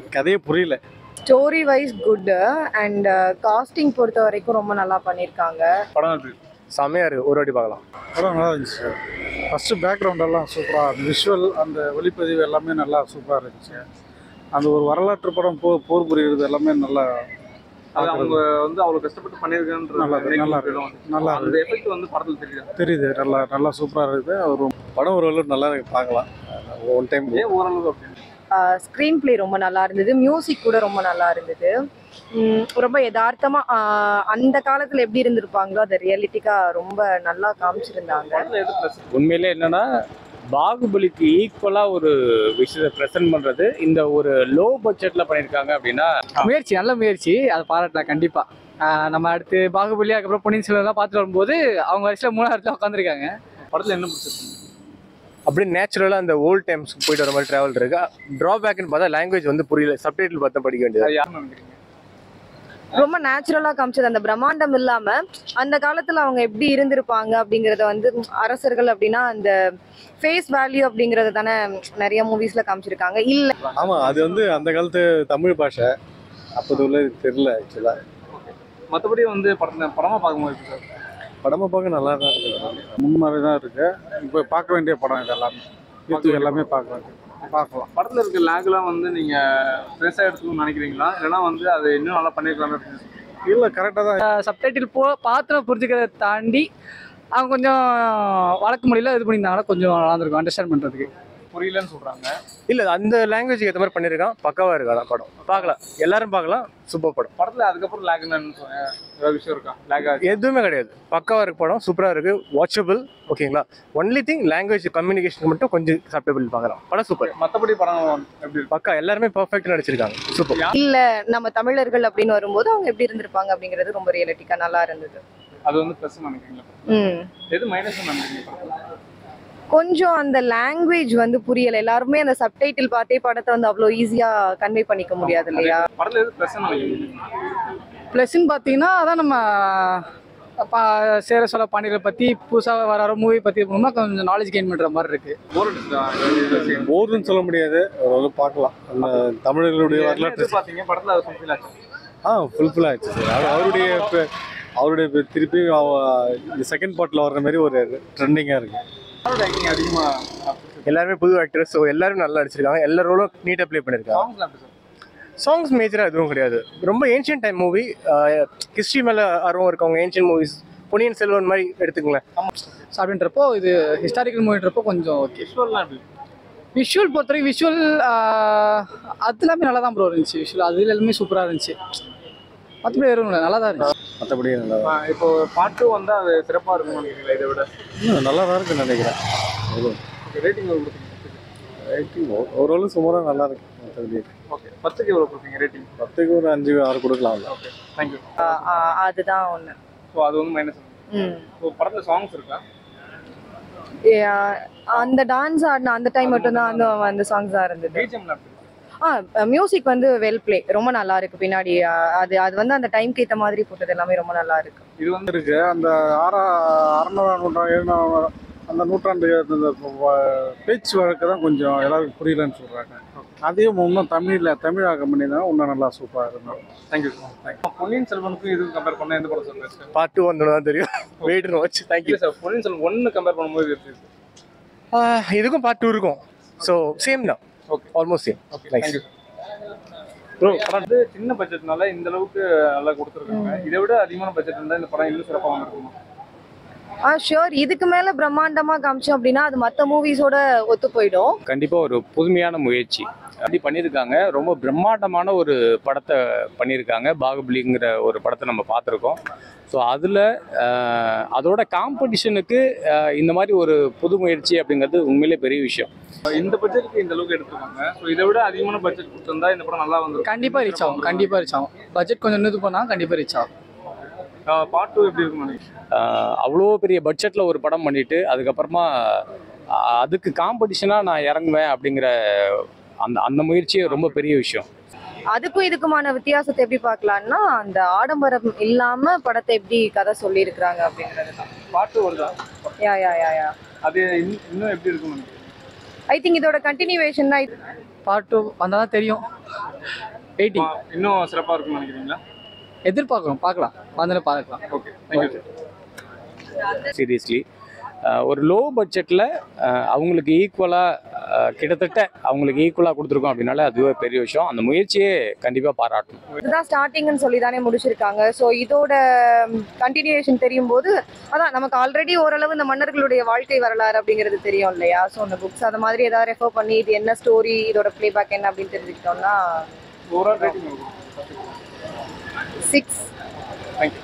கதையே புரியல story wise good and casting பொறுத்த வரைக்கும் ரொம்ப நல்லா பண்ணியிருக்காங்க படம் எப்படி செம்மையா இருக்கு ஒரு வாட்டி பார்க்கலாம் படம் நல்லா இருந்துச்சு சார் ஃபஸ்ட்டு பேக்ரவுண்ட் எல்லாம் சூப்பராக அந்த விஷுவல் அந்த ஒளிப்பதிவு எல்லாமே நல்லா சூப்பராக இருந்துச்சு அந்த ஒரு வரலாற்று படம் போ போர் புரிகிறது எல்லாமே நல்லா அது அவங்க வந்து அவ்வளவு கஷ்டப்பட்டு பண்ணிருக்கான்ற நல்லா இருக்கு, நல்லா இருக்கு. நல்லா அந்த எஃபெக்ட் வந்து படத்துல தெரியுது தெரியுது நல்லா நல்லா சூப்பராக இருக்குது ஒரு படம் ஓரளவு நல்லா இருக்கு பார்க்கலாம் ஒன் டைம் ஏன் ஓரளவு அப்படின்னு ஸ்க்ரீன் ப்ளே ரொம்ப நல்லா இருந்தது மியூசிக் கூட ரொம்ப நல்லா இருந்தது உம், ரொம்ப யதார்த்தமா ஆஹ், அந்த காலத்துல எப்படி இருந்திருப்பாங்களோ அதை ரியலிட்டிக்கா ரொம்ப நல்லா காமிச்சிருந்தாங்க படத்துல எது ப்ளஸ் உண்மையிலே என்னன்னா பாகுபலிக்கு ஈக்குவலா ஒரு விஷயத்தை ப்ரெசென்ட் பண்றது இந்த ஒரு லோ பட்ஜெட்ல பண்ணியிருக்காங்க அப்படின்னா முயற்சி நல்ல முயற்சி அதை பாராட்டலாம் கண்டிப்பா ஆஹ் நம்ம அடுத்து பாகுபலி அதுக்கப்புறம் பொன்னியின் செல்வன்லாம் பார்த்துட்டு வரும்போது அவங்க வயசுல மூணாயிரத்துல உட்காந்துருக்காங்க படத்துல என்ன பிடிச்சிருக்கு அப்படியே நேச்சுரலாக அந்த ஓல்ட் டைம்ஸ்க்கு போயிட்டு வர மாதிரி ட்ராவல் இருக்கு ட்ராபேக்னு பார்த்தா லாங்குவேஜ் வந்து புரியல சப்டைட்டில் பார்த்து படிக்க வேண்டியது அது யாருன்னு நினைக்கிறீங்க ரொம்ப நேச்சுரலா காமிச்சது அந்த பிரம்மாண்டம் இல்லாம அந்த காலத்துல அவங்க எப்படி இருந்திருப்பாங்க அப்படிங்கறத வந்து உம், அரசர்கள் அப்படின்னா அந்த ஃபேஸ் வேல்யூ அப்படிங்கறத தானே உம், நிறைய மூவிஸ்ல காமிச்சிருக்காங்க இல்ல ஆமாம் அது வந்து அந்த காலத்து தமிழ் பாஷை அப்போது உள்ள தெரியல ஆக்சுவலாக மத்தபடி வந்து படத்துல படமா பார்க்கும்போது எப்படி சார் படமா பார்க்க நல்லா தான் இருக்கு முன்மாதிரி தான் இருக்குது இப்போ பார்க்க வேண்டிய படம் இது எல்லாமே யூத்து எல்லாமே பார்க்க வேண்டிய பார்க்கலாம் படத்துல இருக்க லேக்லாம் வந்து நீங்க பெருசா எடுத்துக்கணும்னு நினைக்கிறீங்களா இல்லைன்னா வந்து அது இன்னும் நல்லா பண்ணிருக்கலாமே அப்படின்னு இல்லை கரெக்டாக தான் சப்டைட்டில் போ பார்த்து புரிஞ்சுக்கிறத தாண்டி அவங்க கொஞ்சம் வழக்கு மொழியில இது பண்ணியிருந்தாங்கன்னா கொஞ்சம் நல்லா இருந்திருக்கும் அண்டர்ஸ்டாண்ட் பண்றதுக்கு புரியலன்னு சொல்றாங்க இல்லை அந்த லாங்குவேஜுக்கு ஏற்ற மாதிரி பண்ணியிருக்கான் பக்காவாக இருக்கு ஆனால் படம் பார்க்கலாம் எல்லாரும் பார்க்கலாம் சூப்பர் படம் படத்துல அதுக்கப்புறம் லேக் என்னன்னு சொல்லுங்க ஏதாவது விஷயம் இருக்கா லேக் எதுவுமே கிடையாது பக்காவாக இருக்கு படம் சூப்பராக இருக்கு வாட்சபிள் ஓகேங்களா ஒன்லி திங் லாங்குவேஜ் கம்யூனிகேஷன் மட்டும் கொஞ்சம் சப்டபிள் பார்க்கலாம் படம் சூப்பர் மத்தபடி படம் எப்படி இருக்கு பக்கா எல்லாருமே பர்ஃபெக்டாக நடிச்சிருக்காங்க சூப்பர் இல்ல நம்ம தமிழர்கள் அப்படின்னு வரும்போது அவங்க எப்படி இருந்திருப்பாங்க அப்படிங்கிறது ரொம்ப ரியலிட்டிக்கா நல்லா இருந்தது அது வந்து ப்ளஸ் நினைக்கிறீங்களா ம் எது மைனஸ் நினைக்கிறீங்க படத்துல? கொஞ்சம் அந்த லாங்குவேஜ் வந்து புரியல எல்லாருமே அந்த சப்டைட்டில் பார்த்தே படத்தை வந்து அவ்வளோ ஈஸியா கன்வே பண்ணிக்க முடியாது இல்லையா படத்துல எது ப்ளஸ் நினைக்கிறீங்க ப்ளஸ்ன்னு பார்த்தீங்கன்னா அதான் நம்ம பா சேர சொல்ல பாண்டியரை பற்றி புதுசாக வர வர மூவி பற்றி போனோம்னா கொஞ்சம் நாலேஜ் கெயின் பண்ணுற மாதிரி இருக்கு போர் அடிச்சதா போர்னு சொல்ல முடியாது ஓரளவு பார்க்கலாம் அந்த தமிழர்களுடைய வரலாற்று பாத்தீங்க படத்துல அதை ஃபுல்ஃபில் ஆச்சு ஆ ஃபுல்ஃபில் ஆயிடுச்சு சார் அவர் அவருடைய இப்ப- அவருடைய இப்ப திருப்பி அவ- இந்த செகண்ட் பார்ட்டில் வர்ற மாதிரி ஒரு ட்ரெண்டிங்காக இருக்கு யாரோட ஆக்டிங் அதிகமா எல்லாருமே புது ஆக்டர்ஸ் ஸோ எல்லாரும் நல்லா நடிச்சிருக்காங்க எல்லா ரோலும் நீட்டாக ப்ளே பண்ணியிருக்காங்க சாங்ஸ்லாம் எப்படி சார் சாங்ஸ் மேஜராக எதுவும் கிடையாது ரொம்ப ஏன்ஷியன் டைம் மூவி ஹிஸ்ட்ரி மேலே ஆர்வம் இருக்கவங்க ஏன்ஷியன் மூவிஸ் பொன்னியின் செல்வன் மாதிரி எடுத்துக்கங்களேன் ஸோ அப்படின்றப்போ இது ஹிஸ்டாரிக்கல் மூவின்றப்போ கொஞ்சம் ஓகே விஷுவல்லாம் எப்படி விஷுவல் பொறுத்த வரைக்கும் விஷுவல் அது எல்லாமே நல்லா தான் ப்ரோ இருந்துச்சு விஷுவல் அது எல்லாமே சூப்பராக இருந்துச்சு மற்றபடி வெறும் இல்லை நல்லா தான் இருந்துச்சு மற்றபடி நல்லா ஆ, இப்போ பாட்டு வந்தா அது சிறப்பா இருக்கும்னு நினைக்கிறீங்களா இதை விட இன்னும் நல்லா தான் இருக்குன்னு நினைக்கிறேன் ரேட்டிங் எவ்வளவு கொடுப்பீங்க ரேட்டிங் ஓரளவு சுமாராக நல்லா இருக்கு மற்றபடி ஓகே பத்துக்கு எவ்வளவு கொடுப்பீங்க ரேட்டிங் பத்துக்கு ஒரு அஞ்சு ஆறு கொடுக்கலாம்ல ஓகே தேங்க்யூ ஆஹ் ஆஹ் அதுதான் ஒண்ணு ஸோ அது வந்து மைனஸ் ம் இப்போ படத்துல சாங்ஸ் இருக்கா Yeah, அந்த டான்ஸ் ஆடின அந்த டைம் மட்டும்தான் அந்த அந்த சாங்ஸ் தான் இருந்தது பிஜிஎம்ல எப்படி ஆ மியூசிக் வந்து வெல் ப்ளே ரொம்ப நல்லா இருக்கு பின்னாடி ஆஹ் அது அது வந்து அந்த டைம்க்கு ஏற்ற மாதிரி போட்டது எல்லாமே ரொம்ப நல்லா இருக்கு இது வந்து இருக்கு அந்த ஆறா அறநூறாம் நூற்றாண்டு ஏழாம் அந்த நூற்றாண்டு அந்த வ- பேச்சு வழக்கு தான் கொஞ்சம் எல்லாருக்கும் புரியலன்னு சொல்கிறாங்க அதையும் இன்னும் தமிழில் தமிழாக்கம் பண்ணியிருந்தாங்க இன்னும் நல்லா சூப்பராக இருந்தோம் தேங்க்யூ தேங்க்யூ பொன்னியின் செல்வனுக்கும் இதுக்கும் கம்பேர் பண்ணா எந்த படம் சார் பெஸ்ட் பார்ட் டூ வந்தோன்னு தான் தெரியும் வெயிட் வாட்ச் தேங்க்யூ இல்லை சார் பொன்னியின் செல்வன் ஒன்று கம்பேர் பண்ணும்போது இது எப்படி இருக்கு இதுக்கும் பார்ட் டூ இருக்கும் ஸோ சேம் தான் okay almost same okay Nice. Thank you bro படம் வந்து சின்ன பட்ஜெட்னால இந்த அளவுக்கு நல்லா கொடுத்துருக்காங்க இதை விட அதிகமான பட்ஜெட் இருந்தால் இந்த படம் இன்னும் சிறப்பாக வந்திருக்குமா ஆ ஷியோர் இதுக்கு மேல பிரம்மாண்டமா காமிச்சோம் அப்படின்னா அது மற்ற மூவிஸோட ஒத்து போயிடும் கண்டிப்பாக ஒரு புதுமையான முயற்சி அப்படி பண்ணியிருக்காங்க ரொம்ப பிரம்மாண்டமான ஒரு படத்தை பண்ணியிருக்காங்க பாகுபலிங்கிற ஒரு படத்தை நம்ம பார்த்துருக்கோம் ஸோ அதில் அதோட காம்படிஷனுக்கு இந்த மாதிரி ஒரு புது முயற்சி அப்படிங்கிறது உண்மையிலே பெரிய விஷயம் இந்த பட்ஜெட்டுக்கு இந்த அளவுக்கு எடுத்திருக்காங்க ஸோ இதை விட அதிகமான பட்ஜெட் கொடுத்திருந்தா இந்த படம் நல்லா வந்திருக்கும் கண்டிப்பாக ரீச் ஆகும் கண்டிப்பாக ரீச் ஆகும் பட்ஜெட் கொஞ்சம் இது பண்ணால் கண்டிப்பாக ரீச் ஆகும் பார்ட் டூ எப்படி இருக்கும்னு நினைக்கிறேன் ஆஹ் அவ்வளோ பெரிய பட்ஜெட்டில் ஒரு படம் பண்ணிட்டு அதுக்கப்புறமா ஆஹ் அதுக்கு காம்படிஷனாக நான் இறங்குவேன் அப்படிங்கிற அந்த அந்த முயற்சியே ரொம்ப பெரிய விஷயம் அதுக்கும் இதுக்குமான வித்தியாசத்தை எப்படி பார்க்கலாம்னா அந்த ஆடம்பரம் இல்லாம படத்தை எப்படி கதை சொல்லி இருக்கிறாங்க அப்படிங்கிறது தான் பார்ட் டூ வருதா யா யா யா யா அது இன்னும் இன்னும் எப்படி இருக்கும்னு நினைக்கிறேன் ஐ திங்க் இதோட கண்டினியூவேஷன் தான் இது பார்ட் டூ வந்தால் தான் தெரியும் வெயிட்டிங் இன்னும் சிறப்பா இருக்கும்னு நினைக்கிறீங்களா எதிர்பார்க்குறோம் பார்க்கலாம் வந்து பார்க்கலாம் ஓகே தேங்க்யூ சீரியஸ்லி ஒரு லோ பட்ஜெட்டில் அவங்களுக்கு ஈக்குவலாக கிட்டத்தட்ட அவங்களுக்கு ஈக்குவலாக கொடுத்துருக்கோம் அப்படின்னால அதுவே பெரிய விஷயம் அந்த முயற்சியே கண்டிப்பாக பாராட்டணும் இதுதான் ஸ்டார்டிங்னு சொல்லி தானே முடிச்சிருக்காங்க ஸோ இதோட கண்டினியூஷன் தெரியும் போது அதான் நமக்கு ஆல்ரெடி ஓரளவு இந்த மன்னர்களுடைய வாழ்க்கை வரலாறு அப்படிங்கிறது தெரியும் இல்லையா ஸோ அந்த புக்ஸ் அது மாதிரி ஏதாவது ரெஃபர் பண்ணி இது என்ன ஸ்டோரி இதோட ப்ளேபேக் என்ன அப்படின்னு தெரிஞ்சுக்கிட்டோம்னா overall rating six thank you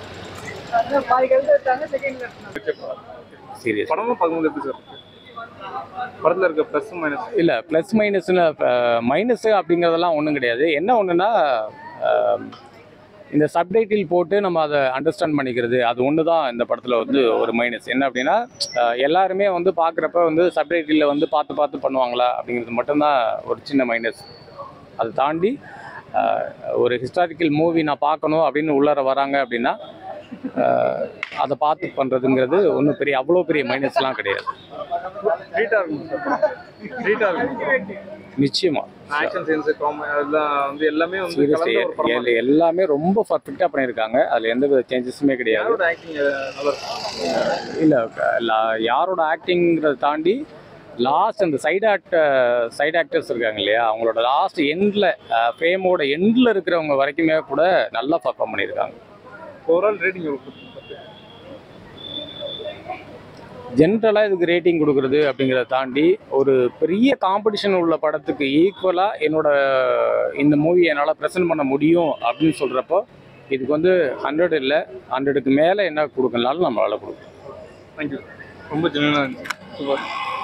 serious படமும் பார்க்கும்போது எப்படி சார் இருக்கு? படத்துல இருக்க ப்ளஸ் மைனஸ் இல்லை ப்ளஸ் மைனஸ்னு மைனஸு அப்படிங்கிறதெல்லாம் ஒன்றும் கிடையாது என்ன ஒன்றுனா இந்த சப்டைட்டில் போட்டு நம்ம அதை அண்டர்ஸ்டாண்ட் பண்ணிக்கிறது அது ஒன்று தான் இந்த படத்தில் வந்து ஒரு மைனஸ் என்ன அப்படின்னா அஹ், எல்லாருமே வந்து பார்க்குறப்ப வந்து சப்டைட்டிலில் வந்து பார்த்து பார்த்து பண்ணுவாங்களா அப்படிங்கிறது மட்டும்தான் ஒரு சின்ன மைனஸ் அதை தாண்டி அஹ், ஒரு ஹிஸ்டாரிக்கல் மூவி நான் பார்க்கணும் அப்படின்னு உள்ளார வராங்க அப்படின்னா அஹ், அதை பார்த்து பண்ணுறதுங்கிறது ஒன்றும் பெரிய அவ்வளோ பெரிய மைனஸ்லாம் கிடையாது ரீட்டா இருக்கும் சார் ரீட்டா இருக்கும் நிச்சயமாக ஆக்ஷன் சீன்ஸ் காமெடி அதெல்லாம் வந்து எல்லாமே வந்து சீரியஸ்லி கலந்த ஒரு படமா இருக்கு. எல்லாமே ரொம்ப பர்ஃபெக்டாக பண்ணியிருக்காங்க அதில் எந்த வித சேஞ்சஸுமே கிடையாது யாரோட ஆக்டிங் நல்லா இருக்கும் இல்லை யாரோட ஆக்டிங்கிறத தாண்டி லாஸ்ட் அந்த சைடு ஆக்ட சைடு ஆக்டர்ஸ் இருக்காங்க இல்லையா அவங்களோட லாஸ்ட் எண்டில் ஃபேமோட எண்டில் இருக்கிறவங்க வரைக்குமே கூட நல்லா பர்ஃபார்ம் பண்ணியிருக்காங்க ஓவரால் ரேட்டிங் எவ்வளோ கொடுத்துருங்க ஜென்ரலாக இதுக்கு ரேட்டிங் கொடுக்குறது அப்படிங்கிறத தாண்டி ஒரு பெரிய காம்படிஷன் உள்ள படத்துக்கு ஈக்குவலாக என்னோட இந்த மூவி என்னால் ப்ரெசென்ட் பண்ண முடியும் அப்படின்னு சொல்கிறப்போ இதுக்கு வந்து ஹண்ட்ரட் இல்லை ஹண்ட்ரடுக்கு மேலே என்ன கொடுக்கனாலும் நம்மளால் கொடுக்கலாம் தேங்க்யூ ரொம்ப ஜென்வனாக இருந்துச்சு சூப்பர்